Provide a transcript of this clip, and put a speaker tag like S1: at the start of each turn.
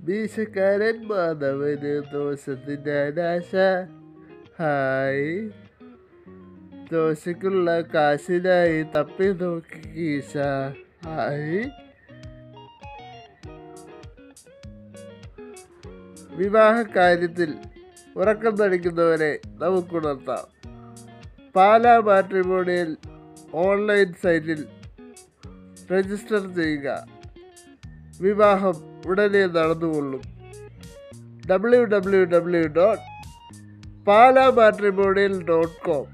S1: മീശക്കാരൻ Madhavan ദോശത്തിൻ്റെ അനാശ hi ദോശയ്ക്കുള്ള കാശിനായി തപ്പി നോക്കി കീശ hi വിവാഹ കാര്യത്തിൽ ഉറക്കം നടിക്കുന്നവരെ നമുക്കുണർത്താം പാലാ മാട്രിമോണിയൽ ഓൺലൈൻ സൈറ്റിൽ രജിസ്റ്റർ ചെയ്യുക വിവാഹം ഉടനെ നടന്നുകൊള്ളും W W W dot Pala matrimonial dot com